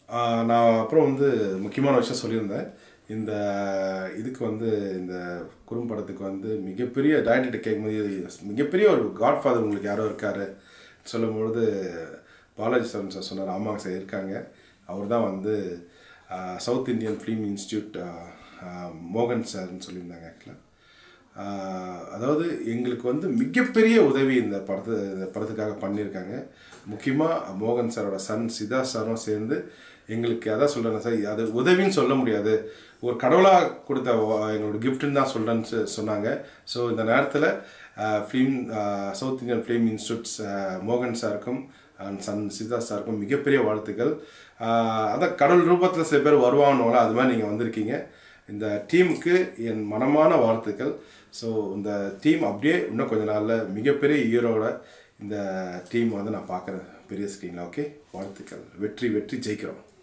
ஆஹ் நான் அப்புறம் வந்து முக்கியமான விஷயம் சொல்லியிருந்தேன் இந்த இதுக்கு வந்து இந்த குறும்படத்துக்கு வந்து மிகப்பெரிய டேரக்டர்கிட்ட கேட்கும்போது இது மிகப்பெரிய ஒரு காட்ஃபாதர் உங்களுக்கு யாரோ இருக்காரு சொல்லும்பொழுது பாலாஜி சார் சார் சொன்னார் ஆமாங்க சார் இருக்காங்க அவர் தான் வந்து சவுத் இந்தியன் ஃபிலிம் இன்ஸ்டியூட் மோகன் சார்னு சொல்லியிருந்தாங்க ஆக்சுவலாக ஆஹ் அதாவது எங்களுக்கு வந்து மிகப்பெரிய உதவி இந்த படத்து இந்த படத்துக்காக பண்ணியிருக்காங்க முக்கியமாக மோகன் சாரோட சன் சிதா சாரும் சேர்ந்து எங்களுக்கு அதான் சொல்கிறேன் சார் அது உதவின்னு சொல்ல முடியாது ஒரு கடவுளாக கொடுத்த வ- எங்களோட கிஃப்ட்டுன்னு தான் சொல்கிறேன்னு சொ- சொன்னாங்க ஸோ இந்த நேரத்தில் film south Indian film institutes மோகன் சாருக்கும் அண்ட் சன் சிதா சாருக்கும் மிகப்பெரிய வாழ்த்துக்கள் ஆஹ் அதான் கடவுள் ரூபத்தில் சில பேர் வருவாங்கன்னு அது மாதிரி நீங்கள் வந்திருக்கீங்க இந்த டீமுக்கு என் மனமான வாழ்த்துக்கள் ஸோ இந்த டீம் அப்படியே இன்னும் கொஞ்ச நாளில் மிகப்பெரிய ஹீரோட இந்த டீம் வந்து நான் பார்க்குறேன் பெரிய ஸ்க்ரீனில் ஓகே வாழ்த்துக்கள் வெற்றி வெற்றி ஜெயிக்கிறோம்